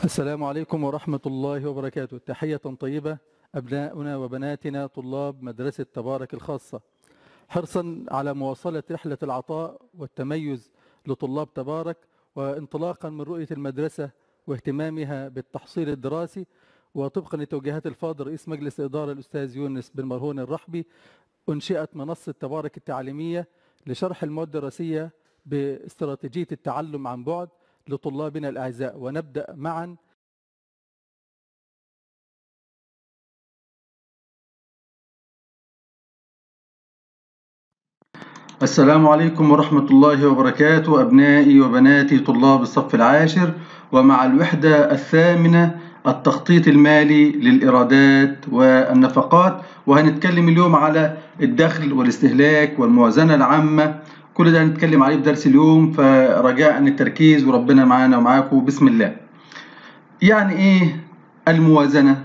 السلام عليكم ورحمة الله وبركاته تحية طيبة أبناؤنا وبناتنا طلاب مدرسة تبارك الخاصة حرصا على مواصلة رحلة العطاء والتميز لطلاب تبارك وانطلاقا من رؤية المدرسة واهتمامها بالتحصيل الدراسي وطبقا لتوجيهات الفاضل رئيس مجلس الإدارة الأستاذ يونس بن مرهون الرحبي أنشئت منصة تبارك التعليمية لشرح المواد الدراسية باستراتيجية التعلم عن بعد لطلابنا الأعزاء ونبدأ معا السلام عليكم ورحمة الله وبركاته أبنائي وبناتي طلاب الصف العاشر ومع الوحدة الثامنة التخطيط المالي للإيرادات والنفقات وهنتكلم اليوم على الدخل والاستهلاك والموازنة العامة كل ده هنتكلم عليه في درس اليوم فرجاء التركيز وربنا معانا ومعاكم بسم الله يعني ايه الموازنة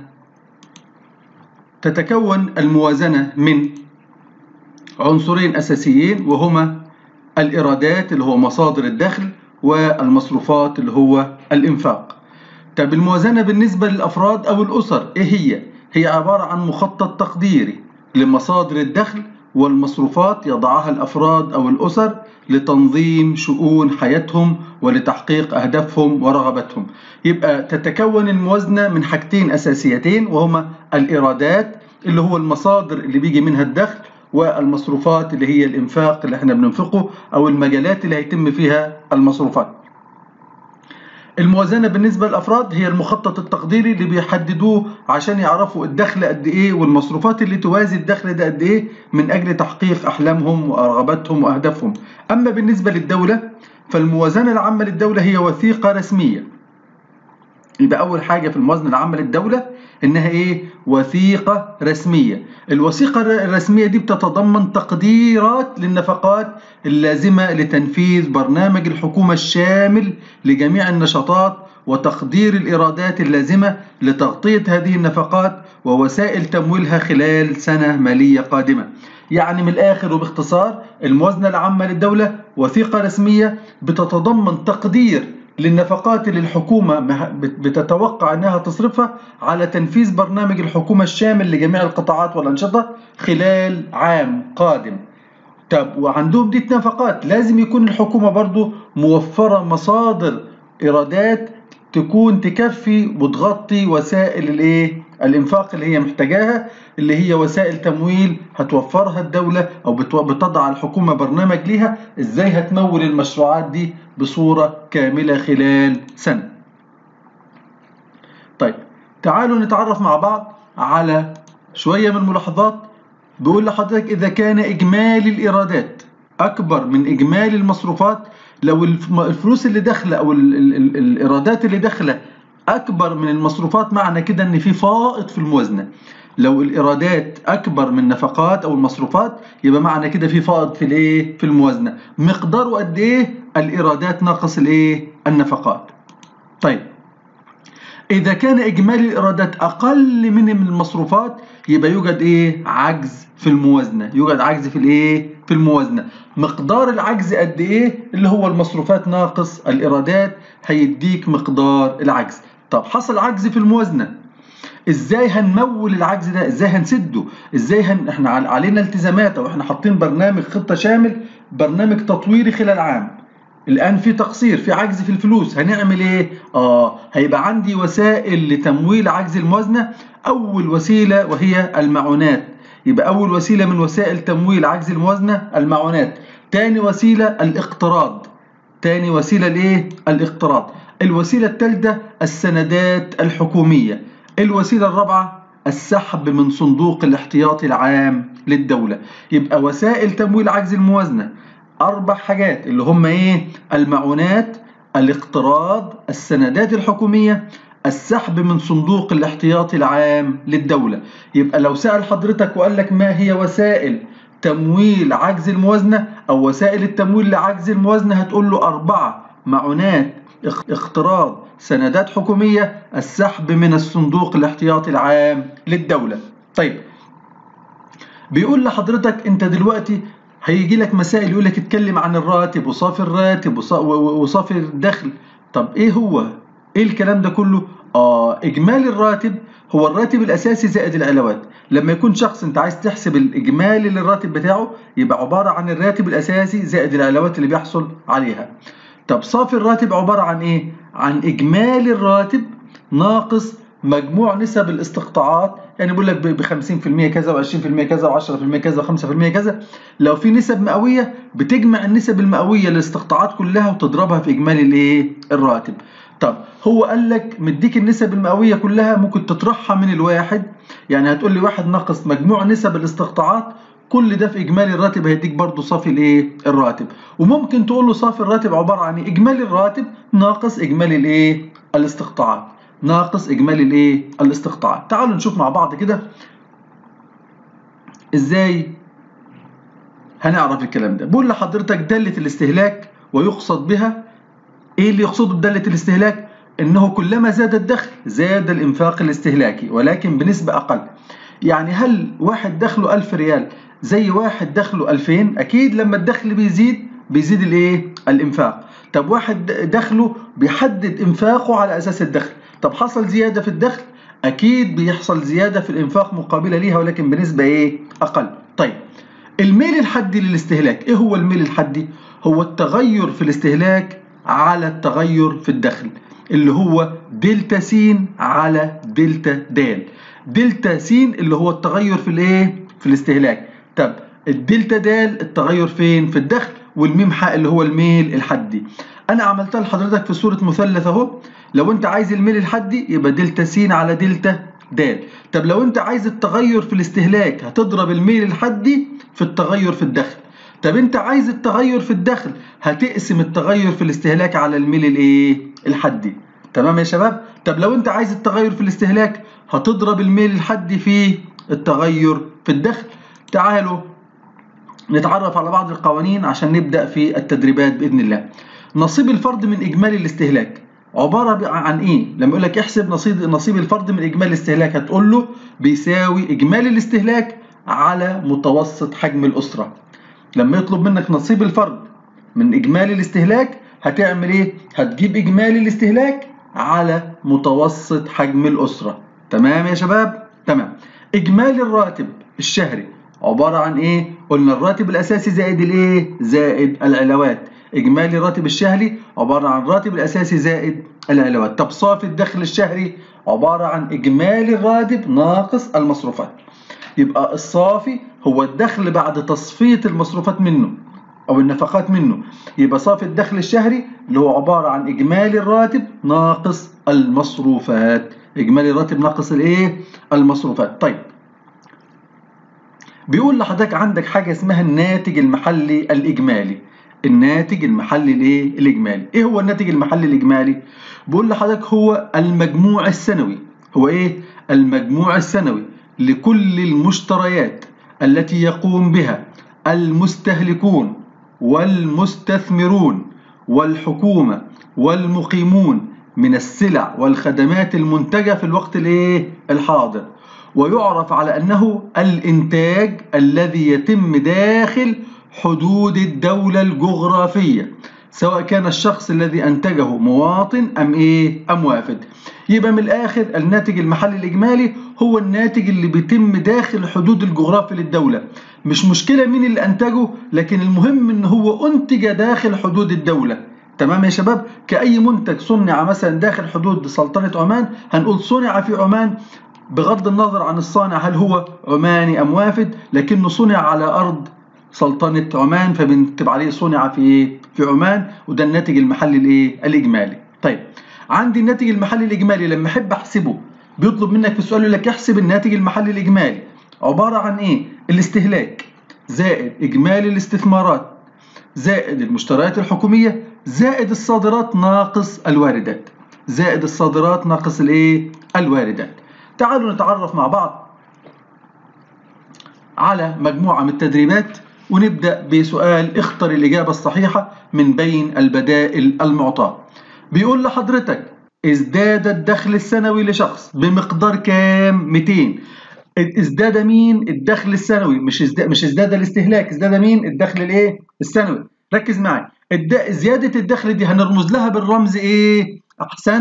تتكون الموازنة من عنصرين أساسيين وهما الإيرادات اللي هو مصادر الدخل والمصروفات اللي هو الإنفاق طب الموازنة بالنسبة للأفراد أو الأسر إيه هي؟ هي عبارة عن مخطط تقديري لمصادر الدخل والمصروفات يضعها الأفراد أو الأسر لتنظيم شؤون حياتهم ولتحقيق أهدافهم ورغباتهم يبقى تتكون الموازنة من حاجتين أساسيتين وهما الإيرادات اللي هو المصادر اللي بيجي منها الدخل والمصروفات اللي هي الإنفاق اللي احنا بننفقه أو المجالات اللي هيتم فيها المصروفات الموازنة بالنسبة للأفراد هي المخطط التقديري اللي بيحددوه عشان يعرفوا الدخل قد إيه والمصروفات اللي توازي الدخل ده قد إيه من أجل تحقيق أحلامهم ورغباتهم وأهدافهم أما بالنسبة للدولة فالموازنة العامة للدولة هي وثيقة رسمية يبقى أول حاجة في الموازنة العامة للدولة إنها إيه؟ وثيقة رسمية. الوثيقة الرسمية دي بتتضمن تقديرات للنفقات اللازمة لتنفيذ برنامج الحكومة الشامل لجميع النشاطات وتقدير الإيرادات اللازمة لتغطية هذه النفقات ووسائل تمويلها خلال سنة مالية قادمة. يعني من الآخر وباختصار الموازنة العامة للدولة وثيقة رسمية بتتضمن تقدير للنفقات اللي الحكومة بتتوقع أنها تصرفها على تنفيذ برنامج الحكومة الشامل لجميع القطاعات والأنشطة خلال عام قادم طب وعندهم دي نفقات لازم يكون الحكومة برضو موفرة مصادر إيرادات تكون تكفي وتغطي وسائل الايه الانفاق اللي هي محتاجاها اللي هي وسائل تمويل هتوفرها الدولة او بتضع الحكومة برنامج ليها ازاي هتمول المشروعات دي بصورة كاملة خلال سنة طيب تعالوا نتعرف مع بعض على شوية من الملاحظات بيقول لحضرتك إذا كان إجمالي الإيرادات أكبر من إجمالي المصروفات لو الفلوس اللي داخلة أو ال ال ال الإيرادات اللي داخلة أكبر من المصروفات معنى كده إن في فائض في الموازنة لو الإيرادات أكبر من النفقات أو المصروفات يبقى معنى كده في فائض في الإيه؟ في الموازنة مقداره قد إيه؟ الإيرادات ناقص الإيه؟ النفقات طيب إذا كان إجمالي الإيرادات أقل من المصروفات يبقى يوجد إيه؟ عجز في الموازنة، يوجد عجز في الإيه؟ في الموازنة. مقدار العجز قد إيه؟ اللي هو المصروفات ناقص الإيرادات هيديك مقدار العجز. طب حصل عجز في الموازنة. ازاي هنمول العجز ده ازاي هنسده ازاي هن... احنا علينا التزامات او احنا حاطين برنامج خطه شامل برنامج تطويري خلال عام الآن في تقصير في عجز في الفلوس هنعمل إيه؟ آه هيبقى عندي وسائل لتمويل عجز الموازنة أول وسيلة وهي المعونات يبقى أول وسيلة من وسائل تمويل عجز الموازنة المعونات تاني وسيلة الاقتراض تاني وسيلة الإيه؟ الاقتراض الوسيلة الثالثة السندات الحكومية الوسيلة الرابعة السحب من صندوق الاحتياطي العام للدولة يبقى وسائل تمويل عجز الموازنة أربع حاجات اللي هم إيه؟ المعونات الاقتراض السندات الحكومية السحب من صندوق الاحتياطي العام للدولة يبقى لو سأل حضرتك وقال لك ما هي وسائل تمويل عجز الموازنة أو وسائل التمويل لعجز الموازنة هتقول له أربعة معونات اقتراض سندات حكومية السحب من الصندوق الاحتياطي العام للدولة طيب بيقول لحضرتك انت دلوقتي هيجي لك مسائل يقول لك اتكلم عن الراتب وصافي الراتب وصافي الدخل طب ايه هو ايه الكلام ده كله اه اجمالي الراتب هو الراتب الاساسي زائد العلاوات لما يكون شخص انت عايز تحسب الاجمالي للراتب بتاعه يبقى عباره عن الراتب الاساسي زائد العلاوات اللي بيحصل عليها طب صافي الراتب عباره عن ايه عن اجمالي الراتب ناقص مجموع نسب الاستقطاعات يعني بيقول لك ب 50% كذا و20% كذا و10% كذا و5% كذا لو في نسب مئويه بتجمع النسب المئويه للاستقطاعات كلها وتضربها في اجمالي الايه الراتب طب هو قال لك مديك النسب المئويه كلها ممكن تطرحها من الواحد يعني هتقول لي واحد ناقص مجموع نسب الاستقطاعات كل ده في اجمالي الراتب هيديك برضه صافي الايه الراتب وممكن تقول له صافي الراتب عباره عن إيه؟ اجمالي الراتب ناقص اجمالي الايه الاستقطاعات ناقص اجمالي الايه الاستقطاعات تعالوا نشوف مع بعض كده ازاي هنعرف الكلام ده بقول لحضرتك داله الاستهلاك ويقصد بها ايه اللي يقصده بداله الاستهلاك انه كلما زاد الدخل زاد الانفاق الاستهلاكي ولكن بنسبه اقل يعني هل واحد دخله 1000 ريال زي واحد دخله 2000 اكيد لما الدخل بيزيد بيزيد الايه الانفاق طب واحد دخله بيحدد انفاقه على اساس الدخل طب حصل زياده في الدخل اكيد بيحصل زياده في الانفاق مقابله ليها ولكن بنسبه ايه اقل طيب الميل الحدي للاستهلاك ايه هو الميل الحدي هو التغير في الاستهلاك على التغير في الدخل اللي هو دلتا س على دلتا د دلتا س اللي هو التغير في الايه في الاستهلاك طب الدلتا د التغير فين في الدخل والميم حاء اللي هو الميل الحدي انا عملتها لحضرتك في صوره مثلث اهو لو انت عايز الميل الحدي يبقى دلتا س على دلتا د طب لو انت عايز التغير في الاستهلاك هتضرب الميل الحدي في التغير في الدخل طب انت عايز التغير في الدخل هتقسم التغير في الاستهلاك على الميل الايه الحدي تمام يا شباب طب لو انت عايز التغير في الاستهلاك هتضرب الميل الحدي في التغير في الدخل تعالوا نتعرف على بعض القوانين عشان نبدأ في التدريبات بإذن الله نصيب الفرد من إجمالي الاستهلاك عبارة عن إيه؟ لما يقول لك احسب نصيب نصيب الفرد من إجمالي الاستهلاك هتقول له بيساوي إجمالي الاستهلاك على متوسط حجم الأسرة لما يطلب منك نصيب الفرد من إجمالي الاستهلاك هتعمل إيه؟ هتجيب إجمالي الاستهلاك على متوسط حجم الأسرة تمام يا شباب؟ تمام إجمالي الراتب الشهري عبارة عن إيه؟ قلنا الراتب الأساسي زائد الإيه؟ زائد العلاوات إجمالي الراتب الشهري عبارة عن الراتب الأساسي زائد العلاوات طب صافي الدخل الشهري عبارة عن إجمالي الراتب ناقص المصروفات يبقى الصافي هو الدخل بعد تصفية المصروفات منه أو النفقات منه يبقى صافي الدخل الشهري اللي هو عبارة عن إجمالي الراتب ناقص المصروفات إجمالي الراتب ناقص الإيه؟ المصروفات طيب بيقول لحضرتك عندك حاجة اسمها الناتج المحلي الإجمالي الناتج المحلي الايه الاجمالي ايه هو الناتج المحلي الاجمالي بقول لحضرتك هو المجموع السنوي هو ايه المجموع السنوي لكل المشتريات التي يقوم بها المستهلكون والمستثمرون والحكومه والمقيمون من السلع والخدمات المنتجه في الوقت الايه الحاضر ويعرف على انه الانتاج الذي يتم داخل حدود الدولة الجغرافية سواء كان الشخص الذي أنتجه مواطن أم إيه أم وافد يبقى من الآخر الناتج المحلي الإجمالي هو الناتج اللي بيتم داخل حدود الجغرافي للدولة مش مشكلة مين اللي أنتجه لكن المهم إن هو أنتج داخل حدود الدولة تمام يا شباب كأي منتج صنع مثلا داخل حدود سلطنة عمان هنقول صنع في عمان بغض النظر عن الصانع هل هو عماني أم وافد لكنه صنع على أرض سلطنة عمان فبنكتب عليه صنع في ايه؟ في عمان وده الناتج المحلي الايه؟ الاجمالي. طيب عندي الناتج المحلي الاجمالي لما احب احسبه بيطلب منك في السؤال يقول لك احسب الناتج المحلي الاجمالي عبارة عن ايه؟ الاستهلاك زائد اجمالي الاستثمارات زائد المشتريات الحكومية زائد الصادرات ناقص الواردات. زائد الصادرات ناقص الايه؟ الواردات. تعالوا نتعرف مع بعض على مجموعة من التدريبات ونبدأ بسؤال اختر الإجابة الصحيحة من بين البدائل المعطاة بيقول لحضرتك ازداد الدخل السنوي لشخص بمقدار كام 200 ازداد مين الدخل السنوي مش ازداد مش ازداد الاستهلاك ازداد مين الدخل الايه السنوي ركز معايا زيادة الدخل دي هنرمز لها بالرمز ايه احسنت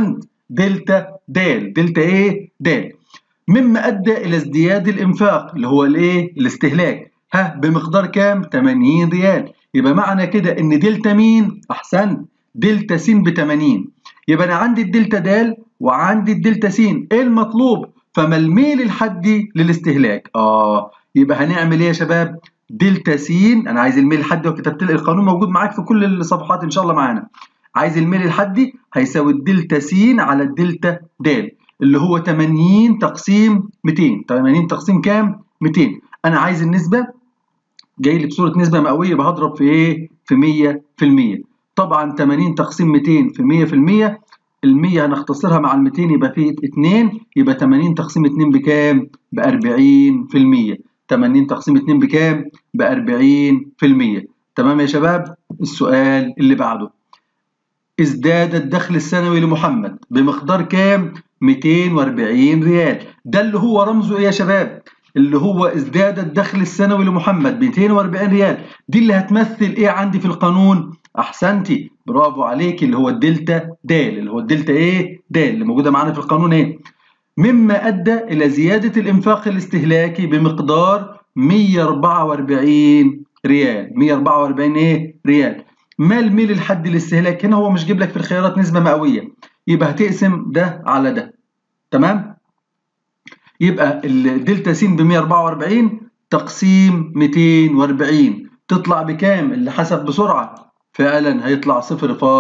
دلتا د دلتا ايه د مما ادى الى ازدياد الانفاق اللي هو الايه الاستهلاك ها بمقدار كام 80 ريال يبقى معنى كده ان دلتا مين احسن دلتا س ب 80 يبقى انا عندي الدلتا د وعندي الدلتا س ايه المطلوب فما الميل الحدي للاستهلاك اه يبقى هنعمل ايه يا شباب دلتا س انا عايز الميل الحدي وكتبت لك القانون موجود معاك في كل الصفحات ان شاء الله معانا عايز الميل الحدي هيساوي الدلتا س على الدلتا د اللي هو 80 تقسيم 200 80 تقسيم كام 200 انا عايز النسبه جاي لي بصوره نسبه مئويه يبقى هضرب في ايه في 100% طبعا 80 تقسيم 200 في 100% ال 100 هنختصرها مع ال 200 يبقى في 2 يبقى 80 تقسيم 2 بكام ب 40% 80 تقسيم 2 بكام ب 40% تمام يا شباب السؤال اللي بعده ازداد الدخل السنوي لمحمد بمقدار كام 240 ريال ده اللي هو رمزه ايه يا شباب اللي هو ازداد الدخل السنوي لمحمد 240 ريال دي اللي هتمثل ايه عندي في القانون احسنتي برافو عليك اللي هو الدلتا د اللي هو الدلتا ايه د اللي موجوده معانا في القانون ايه مما ادى الى زياده الانفاق الاستهلاكي بمقدار 144 ريال 144 ايه ريال ما الميل الحد الاستهلاك هنا هو مش جيب لك في الخيارات نسبه مئويه يبقى هتقسم ده على ده تمام يبقى الدلتا س ب 144 تقسيم 240 تطلع بكام اللي حسب بسرعه فعلا هيطلع 0.6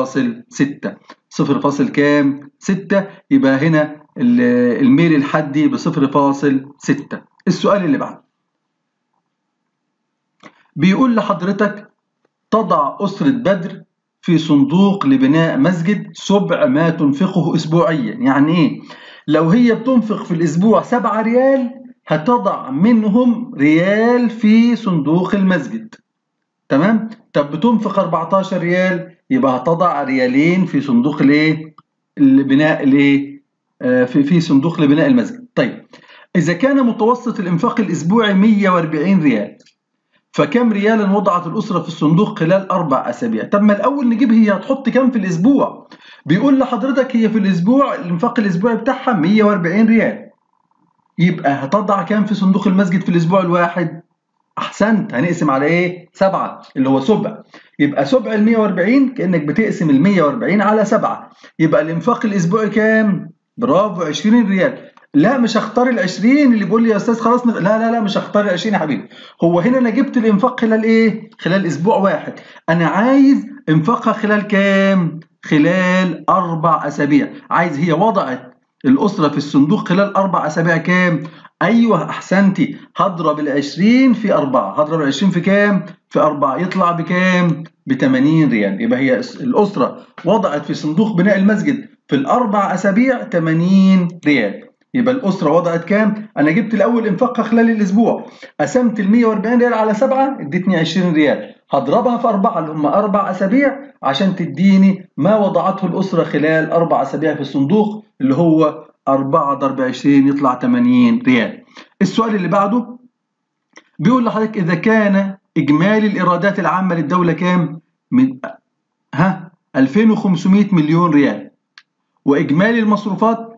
0. كام 6 يبقى هنا الميل الحدي ب 0.6 السؤال اللي بعده بيقول لحضرتك تضع أسرة بدر في صندوق لبناء مسجد سبع ما تنفقه أسبوعيا يعني إيه؟ لو هي بتنفق في الأسبوع سبعة ريال هتضع منهم ريال في صندوق المسجد تمام؟ طب بتنفق 14 ريال يبقى هتضع ريالين في صندوق الايه؟ البناء الايه؟ آه في في صندوق لبناء المسجد. طيب إذا كان متوسط الإنفاق الأسبوعي 140 ريال فكم ريالا وضعت الأسرة في الصندوق خلال أربع أسابيع طب ما الأول نجيب هي هتحط كام في الأسبوع بيقول لحضرتك هي في الأسبوع الإنفاق الأسبوعي بتاعها 140 ريال يبقى هتضع كام في صندوق المسجد في الأسبوع الواحد أحسنت هنقسم على إيه؟ سبعة اللي هو سبع يبقى سبع ال 140 كأنك بتقسم ال 140 على سبعة يبقى الإنفاق الأسبوعي كام؟ برافو 20 ريال لا مش هختار ال 20 اللي بيقول لي يا استاذ خلاص نف... لا لا لا مش هختار ال 20 يا حبيبي هو هنا انا جبت الانفاق خلال ايه خلال اسبوع واحد انا عايز انفاقها خلال كام خلال اربع اسابيع عايز هي وضعت الاسره في الصندوق خلال اربع اسابيع كام ايوه احسنتي هضرب ال 20 في 4 هضرب ال 20 في كام في 4 يطلع بكام ب 80 ريال يبقى هي الاسره وضعت في صندوق بناء المسجد في الاربع اسابيع 80 ريال يبقى الأسرة وضعت كام؟ أنا جبت الأول إنفاقها خلال الأسبوع، قسمت ال 140 ريال على 7 ادتني 20 ريال، هضربها في أربعة اللي هم أربع أسابيع عشان تديني ما وضعته الأسرة خلال أربع أسابيع في الصندوق اللي هو 4 ضرب 20 يطلع 80 ريال. السؤال اللي بعده بيقول لحضرتك إذا كان إجمالي الإيرادات العامة للدولة كام؟ من ها 2500 مليون ريال وإجمالي المصروفات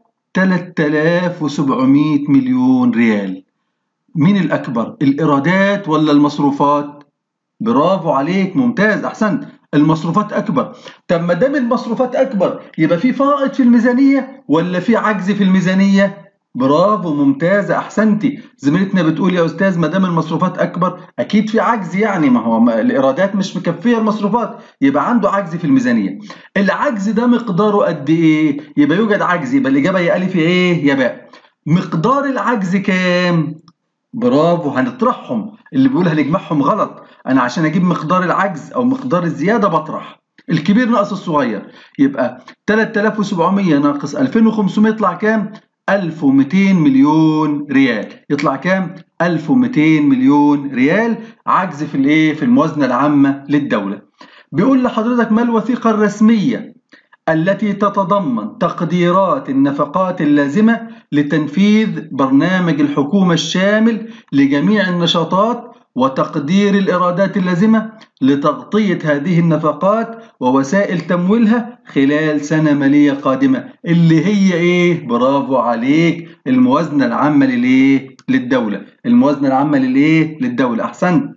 3700 مليون ريال مين الأكبر الإيرادات ولا المصروفات برافو عليك ممتاز أحسنت المصروفات أكبر طب ما دام المصروفات أكبر يبقى في فائض في الميزانية ولا في عجز في الميزانية برافو ممتازة أحسنتي زميلتنا بتقول يا أستاذ ما دام المصروفات أكبر أكيد في عجز يعني ما هو الإيرادات مش مكفية المصروفات يبقى عنده عجز في الميزانية العجز ده مقداره قد إيه؟ يبقى يوجد عجز يبقى الإجابة يا ألف يا إيه يا باء مقدار العجز كام؟ برافو هنطرحهم اللي بيقول هنجمعهم غلط أنا عشان أجيب مقدار العجز أو مقدار الزيادة بطرح الكبير ناقص الصغير يبقى 3700 ناقص 2500 يطلع كام؟ 1200 مليون ريال يطلع كام 1200 مليون ريال عجز في الايه في الموازنه العامه للدوله بيقول لحضرتك ما الوثيقه الرسميه التي تتضمن تقديرات النفقات اللازمه لتنفيذ برنامج الحكومه الشامل لجميع النشاطات وتقدير الإيرادات اللازمة لتغطية هذه النفقات ووسائل تمويلها خلال سنة مالية قادمة اللي هي إيه؟ برافو عليك الموازنة العامة للإيه؟ للدولة الموازنة العامة للإيه؟ للدولة أحسنت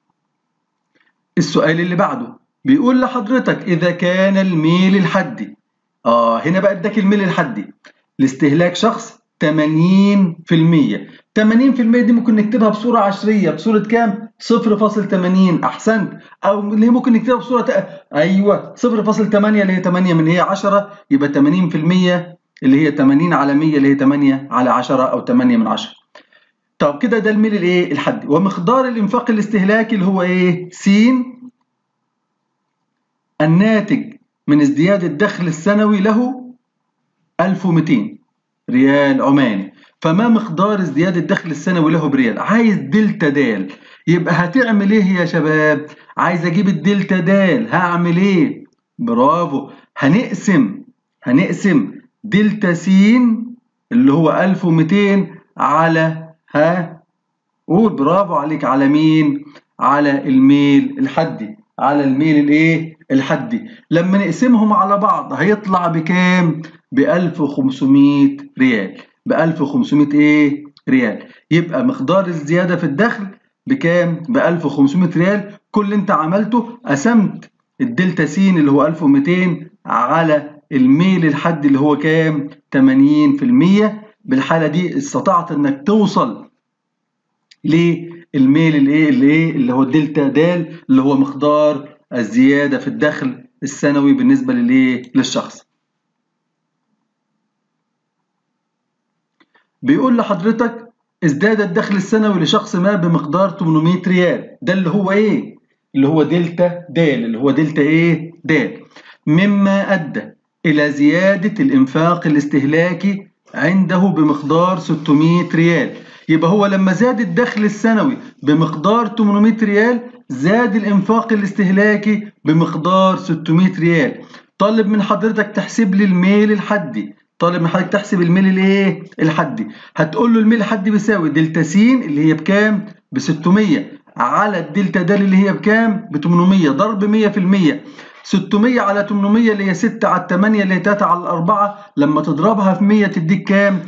السؤال اللي بعده بيقول لحضرتك إذا كان الميل الحدي آه هنا بقى اداك الميل الحدي لاستهلاك شخص 80% 80% دي ممكن نكتبها بصورة عشرية بصورة كام؟ 0.80 أحسنت أو اللي ممكن نكتبها بصورة تق... أيوه 0.8 اللي هي 8 من هي 10 يبقى 80% اللي هي 80 على 100 اللي هي 8 على 10 أو 8 من 10 طب كده ده الميل الايه الحدي ومقدار الانفاق الاستهلاكي اللي هو ايه س الناتج من ازدياد الدخل السنوي له 1200 ريال عماني فما مقدار ازدياد الدخل السنوي له بريال عايز دلتا دال يبقى هتعمل ايه يا شباب عايز اجيب الدلتا دال هعمل ايه برافو هنقسم هنقسم دلتا س اللي هو 1200 على ها قول برافو عليك على مين على الميل الحدي على الميل الايه الحدي لما نقسمهم على بعض هيطلع بكام ب 1500 ريال ب 1500 ايه ريال يبقى مقدار الزياده في الدخل بكام ب 1500 ريال كل اللي انت عملته قسمت الدلتا س اللي هو 1200 على الميل الحدي اللي هو كام 80% بالحاله دي استطعت انك توصل للميل الايه الايه اللي هو الدلتا د اللي هو مقدار الزياده في الدخل السنوي بالنسبه للايه للشخص بيقول لحضرتك ازداد الدخل السنوي لشخص ما بمقدار 800 ريال ده اللي هو ايه اللي هو دلتا د اللي هو دلتا ايه د مما ادى الى زياده الانفاق الاستهلاكي عنده بمقدار 600 ريال يبقى هو لما زاد الدخل السنوي بمقدار 800 ريال زاد الانفاق الاستهلاكي بمقدار 600 ريال طالب من حضرتك تحسب لي الميل الحدي طالب من حضرتك تحسب الميل الايه الحدي هتقول له الميل الحدي بيساوي دلتا س اللي هي بكام ب 600 على الدلتا د اللي هي بكام ب 800 ضرب 100% 600 على 800 اللي هي 6 على 8 اللي هي 3 على 4 لما تضربها في 100 تديك كام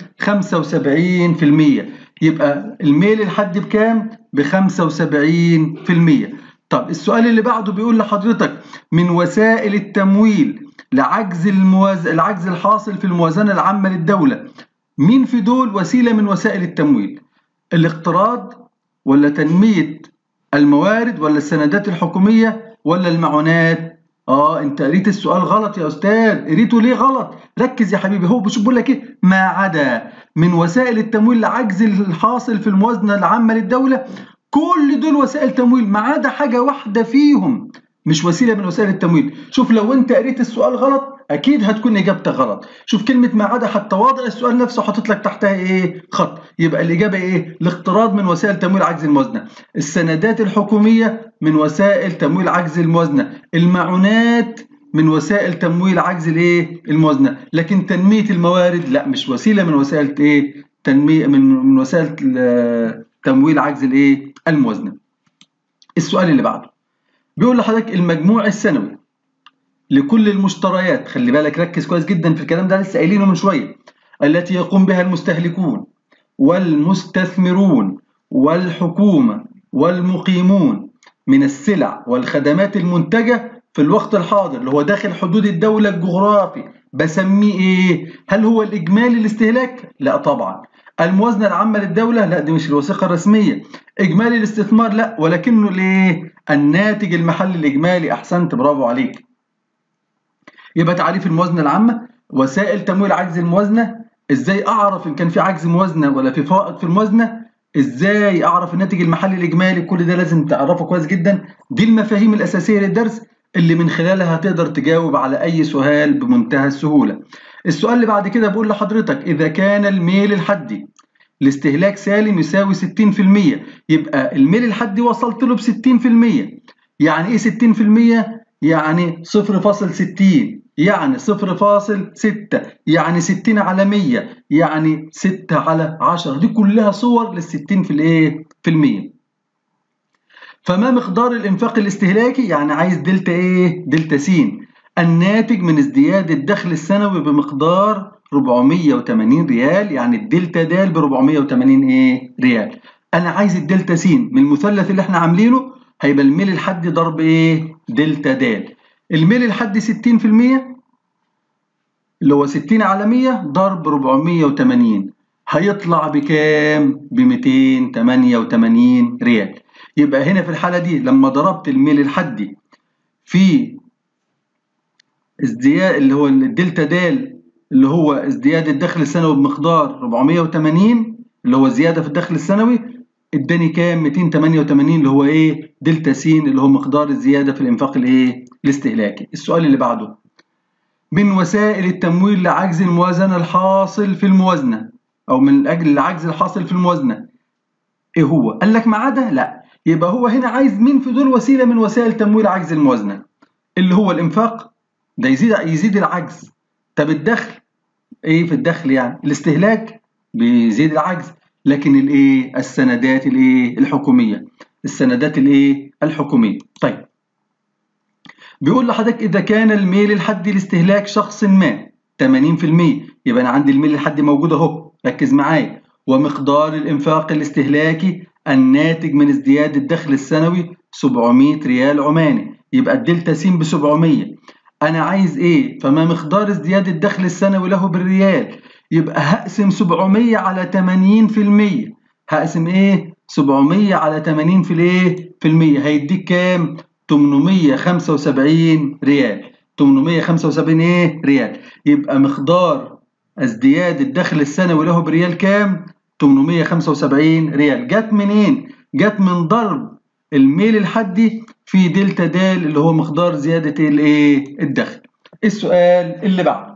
75% يبقى الميل الحد بكام ب 75% طب السؤال اللي بعده بيقول لحضرتك من وسائل التمويل لعجز المواز... العجز الحاصل في الموازنة العامة للدولة مين في دول وسيلة من وسائل التمويل الاقتراض ولا تنمية الموارد ولا السندات الحكومية ولا المعونات اه انت قريت السؤال غلط يا استاذ قريته ليه غلط ركز يا حبيبي هو بشوف بيقول لك ايه ما عدا من وسائل التمويل لعجز الحاصل في الموازنه العامه للدوله كل دول وسائل تمويل ما عدا حاجه واحده فيهم مش وسيله من وسائل التمويل شوف لو انت قريت السؤال غلط اكيد هتكون اجابتك غلط شوف كلمه ما عدا حتى واضع السؤال نفسه حاطط لك تحتها ايه خط يبقى الاجابه ايه الاقتراض من وسائل تمويل عجز الموازنه السندات الحكوميه من وسائل تمويل عجز الموازنه المعونات من وسائل تمويل عجز الايه الموازنه لكن تنميه الموارد لا مش وسيله من وسائل ايه تنميه من من وسائل تمويل عجز الايه الموازنه السؤال اللي بعده بيقول لحضرتك المجموع السنوي لكل المشتريات خلي بالك ركز كويس جدا في الكلام ده لسه قايلينه من شويه التي يقوم بها المستهلكون والمستثمرون والحكومه والمقيمون من السلع والخدمات المنتجه في الوقت الحاضر اللي هو داخل حدود الدوله الجغرافي بسميه ايه هل هو الاجمالي الاستهلاك لا طبعا الموازنه العامه للدوله لا دي مش الوثيقه الرسميه اجمالي الاستثمار لا ولكنه الايه الناتج المحلي الاجمالي احسنت برافو عليك يبقى تعريف الموازنه العامه وسائل تمويل عجز الموازنه ازاي اعرف ان كان في عجز موازنه ولا في فائض في الموازنه ازاي اعرف الناتج المحلي الاجمالي كل ده لازم تعرفه كويس جدا دي المفاهيم الاساسيه للدرس اللي من خلالها هتقدر تجاوب على اي سؤال بمنتهى السهوله السؤال اللي بعد كده بقول لحضرتك اذا كان الميل الحدي لاستهلاك سالم يساوي 60% يبقى الميل الحدي وصلت له ب 60% يعني ايه 60% يعني 0.60 يعني 0.6 يعني 60 على 100 يعني 6 على 10 دي كلها صور لل 60 في الايه في المية فما مقدار الإنفاق الاستهلاكي يعني عايز دلتا إيه دلتا س الناتج من ازدياد الدخل السنوي بمقدار 480 ريال يعني الدلتا د ب 480 ايه ريال انا عايز الدلتا س من المثلث اللي احنا عاملينه هيبقى الميل الحدي ضرب ايه دلتا د الميل الحدي 60% اللي هو 60 على 100 ضرب 480 هيطلع بكام ب 288 ريال يبقى هنا في الحالة دي لما ضربت الميل الحدي في ازدياد اللي هو الدلتا د اللي هو ازدياد الدخل السنوي بمقدار 480 اللي هو زيادة في الدخل السنوي اداني كام 288 اللي هو ايه دلتا س اللي هو مقدار الزيادة في الانفاق الايه الاستهلاكي السؤال اللي بعده من وسائل التمويل لعجز الموازنة الحاصل في الموازنة او من اجل العجز الحاصل في الموازنة ايه هو قال لك ما عدا لا يبقى هو هنا عايز مين في دول وسيلة من وسائل تمويل عجز الموازنة اللي هو الانفاق ده يزيد يزيد العجز طب الدخل ايه في الدخل يعني الاستهلاك بيزيد العجز لكن الايه السندات الايه الحكوميه السندات الايه الحكوميه طيب بيقول لحضرتك اذا كان الميل الحدي لاستهلاك شخص ما 80% يبقى انا عندي الميل الحدي موجود اهو ركز معايا ومقدار الانفاق الاستهلاكي الناتج من ازدياد الدخل السنوي 700 ريال عماني يبقى الدلتا س ب 700 انا عايز ايه فما مقدار ازدياد الدخل السنوي له بالريال يبقى هقسم 700 على 80% هقسم ايه 700 على 80 في الايه في المية هيديك كام 875 ريال 875 ايه ريال يبقى مقدار ازدياد الدخل السنوي له بريال كام 875 ريال جت منين جت من ضرب الميل الحدي في دلتا د اللي هو مقدار زيادة الايه الدخل السؤال اللي بعده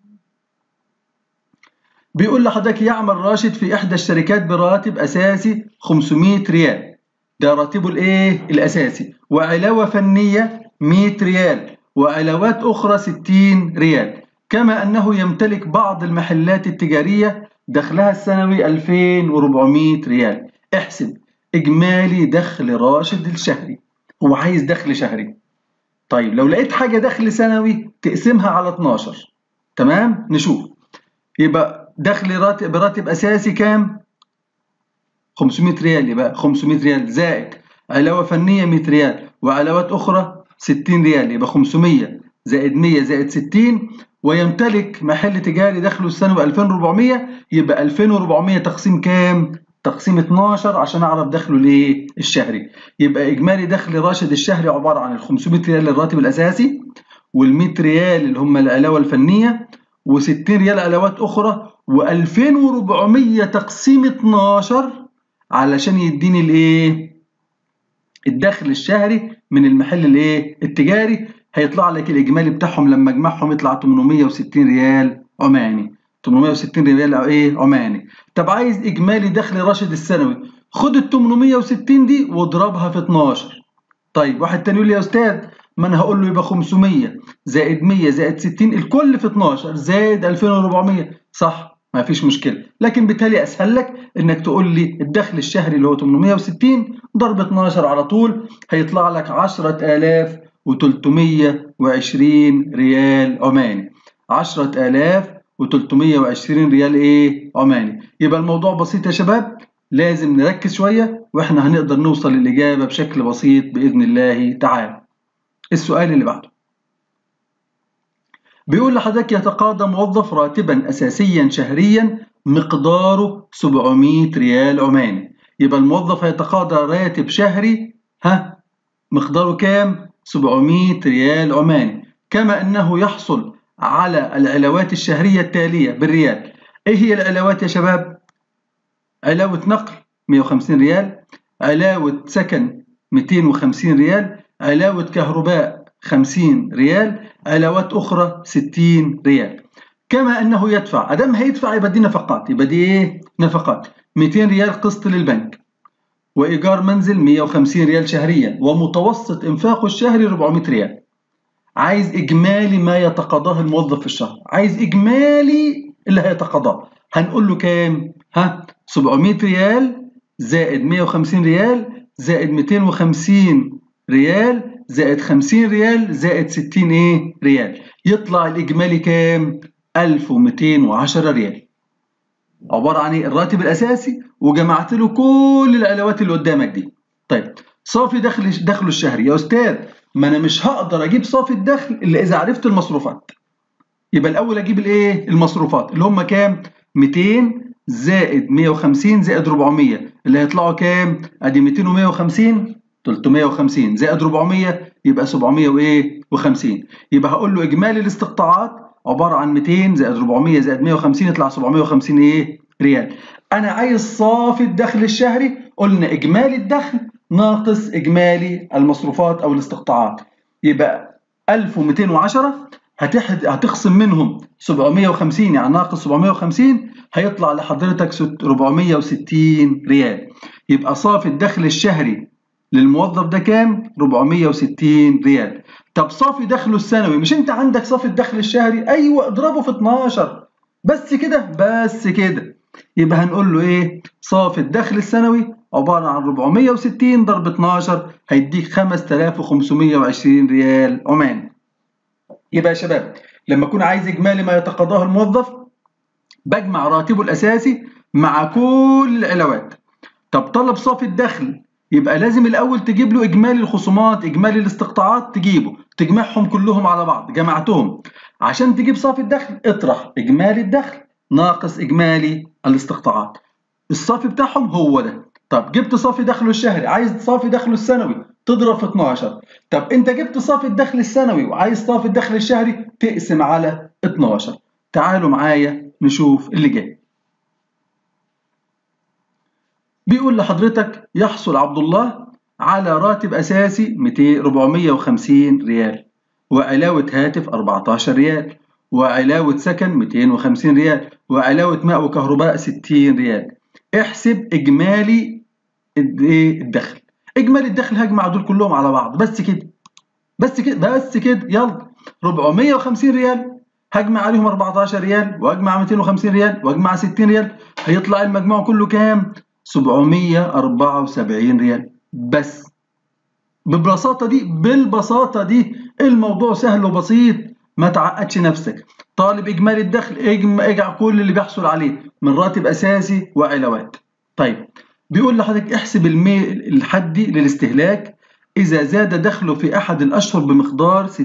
بيقول لحضرتك يعمل راشد في احدى الشركات براتب اساسي 500 ريال ده راتبه الايه الاساسي وعلاوة فنية 100 ريال وعلاوات اخرى 60 ريال كما انه يمتلك بعض المحلات التجارية دخلها السنوي 2400 ريال احسب اجمالي دخل راشد الشهري هو عايز دخل شهري طيب لو لقيت حاجة دخل سنوي تقسمها على 12 تمام نشوف يبقى دخل راتب براتب أساسي كام 500 ريال يبقى 500 ريال زائد علاوة فنية 100 ريال وعلاوات أخرى 60 ريال يبقى 500 زائد 100 زائد 60 ويمتلك محل تجاري دخله السنوي 2400 يبقى 2400 تقسيم كام تقسيم 12 عشان اعرف دخله الايه الشهري يبقى اجمالي دخل راشد الشهري عباره عن ال 500 ريال الراتب الاساسي وال 100 ريال اللي هم العلاوه الفنيه و60 ريال علاوات اخرى و2400 تقسيم 12 علشان يديني الايه الدخل الشهري من المحل الايه التجاري هيطلع لك الاجمالي بتاعهم لما اجمعهم يطلع 860 ريال عماني 860 ريال ايه عماني طب عايز اجمالي دخل راشد السنوي خد ال 860 دي واضربها في 12 طيب واحد تاني يقول لي يا استاذ ما انا هقول له يبقى 500 زائد 100 زائد 60 الكل في 12 زائد 2400 صح ما فيش مشكله لكن بالتالي اسهل لك انك تقول لي الدخل الشهري اللي هو 860 ضرب 12 على طول هيطلع لك 10320 ريال عماني 10320 ريال ايه عماني يبقى الموضوع بسيط يا شباب لازم نركز شويه واحنا هنقدر نوصل للاجابه بشكل بسيط باذن الله تعالى السؤال اللي بعده بيقول لحضرتك يتقاضى موظف راتبا اساسيا شهريا مقداره 700 ريال عماني يبقى الموظف هيتقاضى راتب شهري ها مقداره كام 700 ريال عماني كما انه يحصل على العلاوات الشهرية التالية بالريال ايه هي العلاوات يا شباب علاوة نقل 150 ريال علاوة سكن 250 ريال علاوة كهرباء 50 ريال علاوات أخرى 60 ريال كما أنه يدفع أدام هيدفع يبقى دي نفقات يبقى دي إيه نفقات 200 ريال قسط للبنك وإيجار منزل 150 ريال شهريا ومتوسط إنفاقه الشهري 400 ريال عايز إجمالي ما يتقاضاه الموظف في الشهر عايز إجمالي اللي هيتقاضاه هنقول له كام ها 700 ريال زائد 150 ريال زائد 250 ريال زائد 50 ريال زائد 60 ايه ريال يطلع الاجمالي كام 1210 ريال عباره عن ايه الراتب الاساسي وجمعت له كل العلاوات اللي قدامك دي طيب صافي دخل دخله الشهري يا استاذ ما انا مش هقدر اجيب صافي الدخل الا اذا عرفت المصروفات يبقى الاول اجيب الايه المصروفات اللي هم كام 200 زائد 150 زائد 400 اللي هيطلعوا كام ادي 200 و150 350 زائد 400 يبقى 700 وايه و50 يبقى هقول له اجمالي الاستقطاعات عباره عن 200 زائد 400 زائد 150 يطلع 750 ايه ريال انا عايز صافي الدخل الشهري قلنا اجمالي الدخل ناقص اجمالي المصروفات او الاستقطاعات يبقى 1210 هتحد هتخصم منهم 750 يعني ناقص 750 هيطلع لحضرتك 460 ريال يبقى صافي الدخل الشهري للموظف ده كام 460 ريال طب صافي دخله السنوي مش انت عندك صافي الدخل الشهري ايوه اضربه في 12 بس كده بس كده يبقى هنقول له ايه صافي الدخل السنوي عبارة عن 460 ضرب 12 هيديك 5520 ريال عماني يبقى يا شباب لما اكون عايز اجمالي ما يتقاضاه الموظف بجمع راتبه الاساسي مع كل العلاوات طب طلب صافي الدخل يبقى لازم الاول تجيب له اجمالي الخصومات اجمالي الاستقطاعات تجيبه تجمعهم كلهم على بعض جمعتهم عشان تجيب صافي الدخل اطرح اجمالي الدخل ناقص اجمالي الاستقطاعات الصافي بتاعهم هو ده طب جبت صافي دخله الشهري عايز صافي دخله السنوي تضرب في 12 طب انت جبت صافي الدخل السنوي وعايز صافي الدخل الشهري تقسم على 12 تعالوا معايا نشوف اللي جاي بيقول لحضرتك يحصل عبد الله على راتب اساسي 200 450 ريال وعلاوه هاتف 14 ريال وعلاوه سكن 250 ريال وعلاوه ماء وكهرباء 60 ريال احسب اجمالي الدخل اجمالي الدخل هجمع دول كلهم على بعض بس كده بس كده بس كده يلا 450 ريال هجمع عليهم 14 ريال واجمع 250 ريال واجمع 60 ريال هيطلع المجموع كله كام 774 ريال بس ببساطة دي بالبساطة دي الموضوع سهل وبسيط ما تعقدش نفسك طالب إجمالي الدخل اجمع كل اللي بيحصل عليه من راتب أساسي وعلاوات طيب بيقول لحضرتك احسب الميل الحدي للاستهلاك إذا زاد دخله في أحد الأشهر بمقدار 60%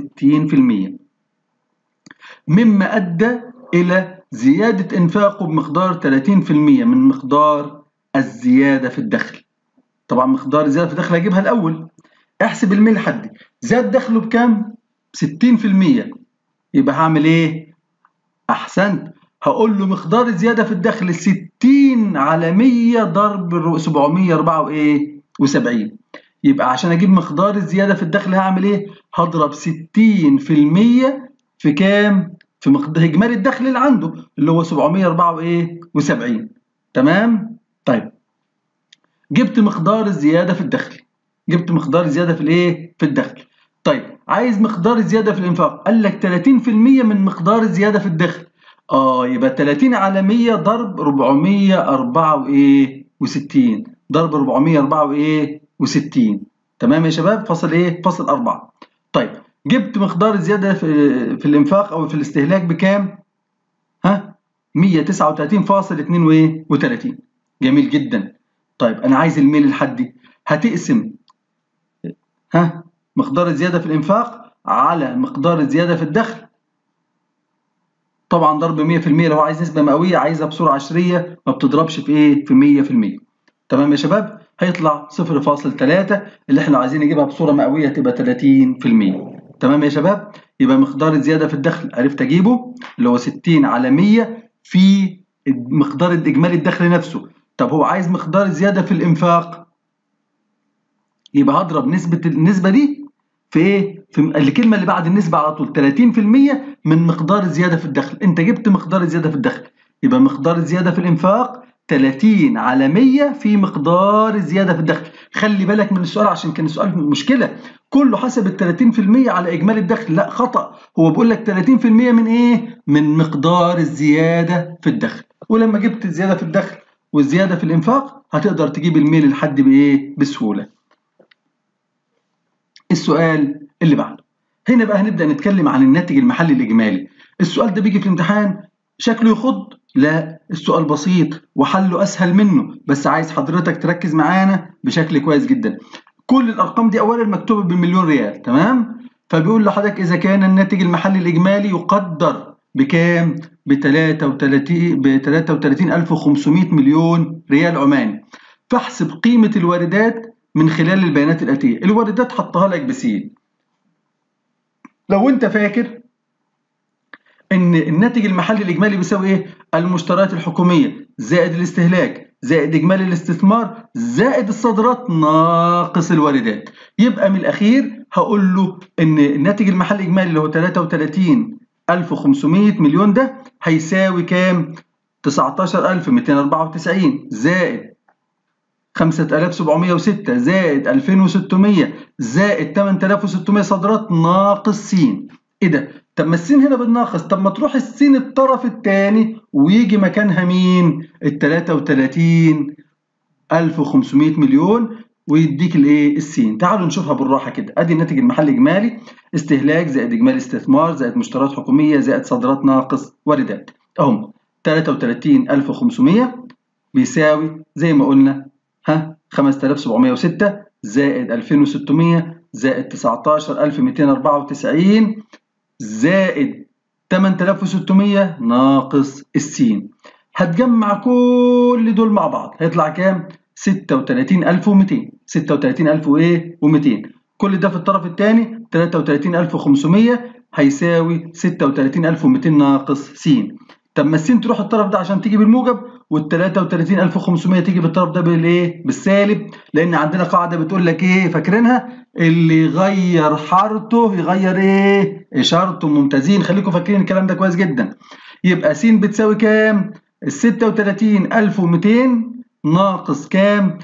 مما أدى إلى زيادة إنفاقه بمقدار 30% من مقدار الزيادة في الدخل طبعا مقدار الزيادة في الدخل هجيبها الأول احسب الميل الحدي زاد دخله بكام 60% يبقى هعمل ايه احسنت هقول له مقدار الزياده في الدخل 60 على 100 ضرب 704 وايه و70 يبقى عشان اجيب مقدار الزياده في الدخل هعمل ايه هضرب 60% في كام في مقدار اجمالي الدخل اللي عنده اللي هو 704 وايه و70 تمام طيب جبت مقدار الزياده في الدخل جبت مقدار الزياده في الايه في الدخل طيب عايز مقدار الزياده في الانفاق قال لك 30% من مقدار الزياده في الدخل اه يبقى 30 على 100 ضرب 404 وايه و60 ضرب 404 وايه و60 تمام يا شباب فصل ايه فصل 4 طيب جبت مقدار الزياده في, في الانفاق او في الاستهلاك بكام ها 139.32 جميل جدا طيب انا عايز الميل الحدي هتقسم ها مقدار الزيادة في الإنفاق على مقدار الزيادة في الدخل طبعا ضرب 100% لو عايز نسبة مئوية عايزها بصورة عشرية ما بتضربش في إيه في 100% تمام يا شباب هيطلع 0.3 اللي احنا عايزين نجيبها بصورة مئوية تبقى 30% تمام يا شباب يبقى مقدار الزيادة في الدخل عرفت أجيبه اللي هو 60 على 100 في مقدار إجمالي الدخل نفسه طب هو عايز مقدار الزيادة في الإنفاق يبقى هضرب نسبة النسبة دي في ايه؟ في الكلمة اللي بعد النسبة على طول 30% من مقدار الزيادة في الدخل، أنت جبت مقدار الزيادة في الدخل، يبقى مقدار الزيادة في الإنفاق 30 على 100 في مقدار الزيادة في الدخل، خلي بالك من السؤال عشان كان السؤال مشكلة، كله حسب ال 30% على إجمالي الدخل، لا خطأ، هو بيقول لك 30% من إيه؟ من مقدار الزيادة في الدخل، ولما جبت الزيادة في الدخل والزيادة في الإنفاق هتقدر تجيب الميل الحد بإيه؟ بسهولة. السؤال اللي بعده هنا بقى هنبدأ نتكلم عن الناتج المحلي الإجمالي السؤال ده بيجي في الامتحان شكله يخض لا السؤال بسيط وحله أسهل منه بس عايز حضرتك تركز معانا بشكل كويس جدا كل الأرقام دي أولا مكتوبة بمليون ريال تمام فبيقول لحضرتك إذا كان الناتج المحلي الإجمالي يقدر بكام؟ ب 33 ب 33500 مليون ريال عماني فاحسب قيمة الواردات من خلال البيانات الآتية الواردات حطها لك بسين لو انت فاكر ان الناتج المحلي الاجمالي بيساوي ايه المشتريات الحكوميه زائد الاستهلاك زائد اجمالي الاستثمار زائد الصادرات ناقص الواردات يبقى من الاخير هقول له ان الناتج المحلي الاجمالي اللي هو 33500 مليون ده هيساوي كام 19294 زائد 5706 زائد 2600 زائد 8600 صادرات ناقص س ايه ده طب ما السين هنا بالناقص طب ما تروح السين الطرف الثاني ويجي مكانها مين ال 33500 مليون ويديك الايه السين تعالوا نشوفها بالراحه كده ادي الناتج المحلي اجمالي استهلاك زائد اجمالي استثمار زائد مشتريات حكوميه زائد صادرات ناقص واردات اهم 33500 بيساوي زي ما قلنا ها 5706 زائد 2600 زائد 19294 زائد 8600 ناقص السين هتجمع كل دول مع بعض هيطلع كام 36200 36000 وايه و200 كل ده في الطرف الثاني 33500 هيساوي 36200 ناقص س طب ما السين تروح الطرف ده عشان تيجي بالموجب وال 33500 تيجي بالطرف ده بالايه؟ بالسالب لان عندنا قاعده بتقول لك ايه فاكرينها؟ اللي يغير حارته يغير ايه؟ اشارته ممتازين خليكم فاكرين الكلام ده كويس جدا. يبقى س بتساوي كام؟ ال 36200 ناقص كام؟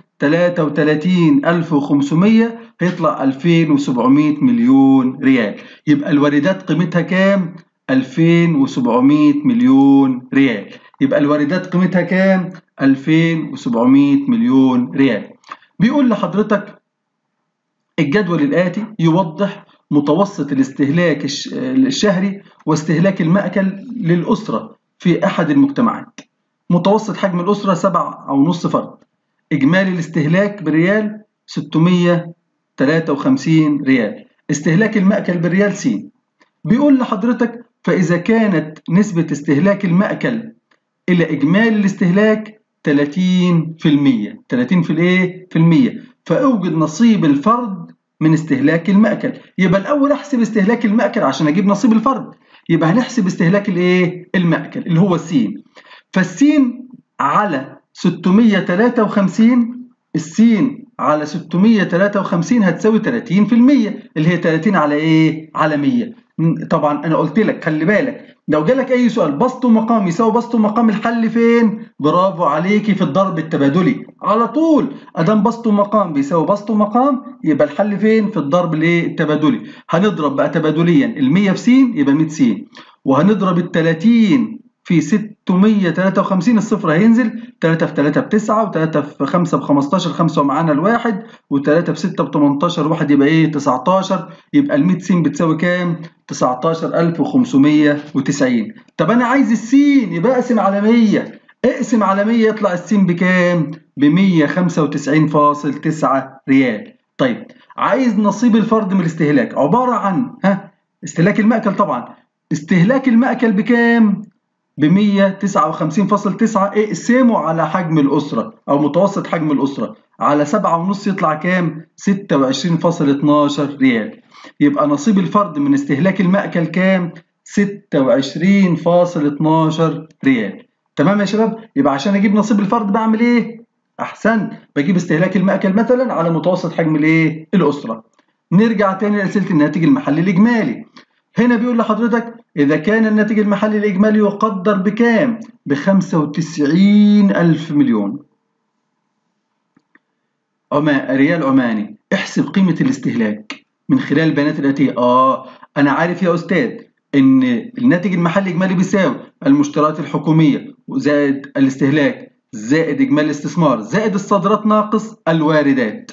33500 هيطلع 2700 مليون ريال يبقى الواردات قيمتها كام؟ 2700 مليون ريال يبقى الواردات قيمتها كام 2700 مليون ريال بيقول لحضرتك الجدول الآتي يوضح متوسط الاستهلاك الشهري واستهلاك المأكل للأسرة في أحد المجتمعات متوسط حجم الأسرة سبع أو نص فرد إجمالي الاستهلاك بريال 653 ريال استهلاك المأكل بالريال س بيقول لحضرتك فإذا كانت نسبة استهلاك المأكل إلى إجمالي الاستهلاك 30% 30 في الإيه؟ في المية فأوجد نصيب الفرد من استهلاك المأكل يبقى الأول أحسب استهلاك المأكل عشان أجيب نصيب الفرد يبقى هنحسب استهلاك الإيه؟ المأكل اللي هو السين فالسين على 653 السين على 653 هتساوي 30% اللي هي 30 على ايه؟ على 100 طبعا انا قلت لك خلي بالك لو جالك اي سؤال بسط ومقام يساوي بسط ومقام الحل فين برافو عليكي في الضرب التبادلي على طول ادام بسط ومقام بيساوي بسط ومقام يبقى الحل فين في الضرب الايه التبادلي هنضرب بقى تبادليا ال100 في س يبقى 100 س وهنضرب ال30 في 653 الصفر هينزل 3 في 3 ب 9 و3 في 5 ب 15 5 ومعانا الواحد و3 في 6 ب 18 واحد يبقى ايه 19 يبقى ال 100 س بتساوي كام 19590 طب انا عايز السين يبقى اقسم على 100 اقسم على 100 يطلع السين بكام ب 195.9 ريال طيب عايز نصيب الفرد من الاستهلاك عباره عن ها استهلاك المأكل طبعا استهلاك المأكل بكام ب 159.9 اقسمه على حجم الأسرة أو متوسط حجم الأسرة على 7.5 يطلع كام؟ 26.12 ريال يبقى نصيب الفرد من استهلاك المأكل كام؟ 26.12 ريال تمام يا شباب؟ يبقى عشان أجيب نصيب الفرد بعمل إيه؟ أحسن بجيب استهلاك المأكل مثلا على متوسط حجم الإيه؟ الأسرة نرجع تاني لأسئلة الناتج المحلي الإجمالي هنا بيقول لحضرتك إذا كان الناتج المحلي الإجمالي يقدر بكام؟ ب 95 ألف مليون عما ريال عماني احسب قيمة الاستهلاك من خلال البيانات الآتية آه أنا عارف يا أستاذ إن الناتج المحلي الإجمالي بيساوي المشتريات الحكومية زائد الاستهلاك زائد إجمالي الاستثمار زائد الصادرات ناقص الواردات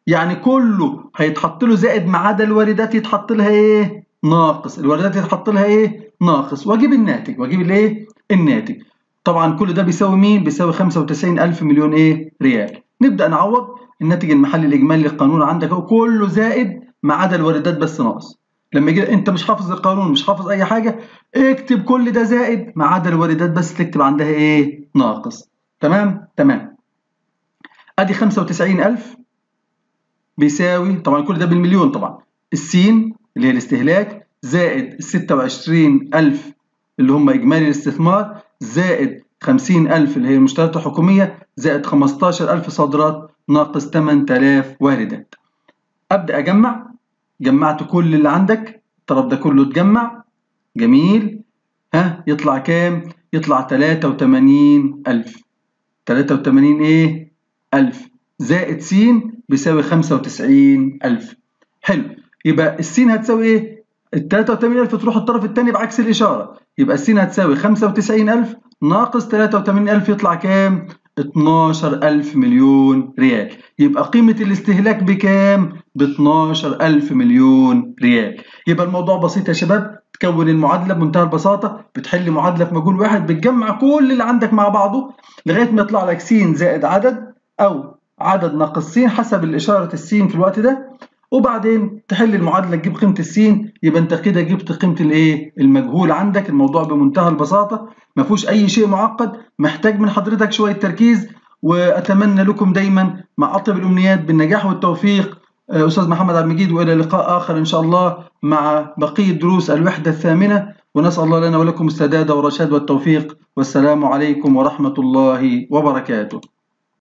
يعني كله هيتحط له زائد ما عدا الواردات يتحط لها ايه ناقص الواردات يتحط لها ايه ناقص واجيب الناتج واجيب الايه الناتج طبعا كل ده بيساوي مين بيساوي 95000 مليون ايه ريال نبدا نعوض الناتج المحلي الاجمالي للقانون عندك اهو كله زائد ما عدا الواردات بس ناقص لما يجي انت مش حافظ القانون مش حافظ اي حاجه اكتب كل ده زائد ما عدا الواردات بس تكتب عندها ايه ناقص تمام تمام ادي 95000 بيساوي طبعا كل ده بالمليون طبعا السين اللي هي الاستهلاك زائد ال 26000 اللي هم اجمالي الاستثمار زائد 50000 اللي هي المشتريات الحكوميه زائد 15000 صادرات ناقص 8000 واردات ابدا اجمع جمعت كل اللي عندك الطرف ده كله اتجمع جميل ها يطلع كام يطلع 83000 83 ايه 1000 زائد س بيساوي 95000 حلو يبقى السين هتساوي ايه ال 83000 تروح الطرف الثاني بعكس الاشاره يبقى السين هتساوي 95000 ناقص 83000 يطلع كام 12000 مليون ريال يبقى قيمة الاستهلاك بكام؟ ب 12000 مليون ريال يبقى الموضوع بسيط يا شباب تكون المعادلة بمنتهى البساطة بتحل معادلة في مجهول واحد بتجمع كل اللي عندك مع بعضه لغاية ما يطلع لك س زائد عدد أو عدد ناقص س حسب الإشارة السين في الوقت ده وبعدين تحل المعادله تجيب قيمه السين يبقى انت كده جبت قيمه الايه المجهول عندك الموضوع بمنتهى البساطه ما فيهوش اي شيء معقد محتاج من حضرتك شويه تركيز واتمنى لكم دايما مع اطيب الامنيات بالنجاح والتوفيق استاذ محمد عبد المجيد والى لقاء اخر ان شاء الله مع بقيه دروس الوحده الثامنه ونسال الله لنا ولكم السداد والرشاد والتوفيق والسلام عليكم ورحمه الله وبركاته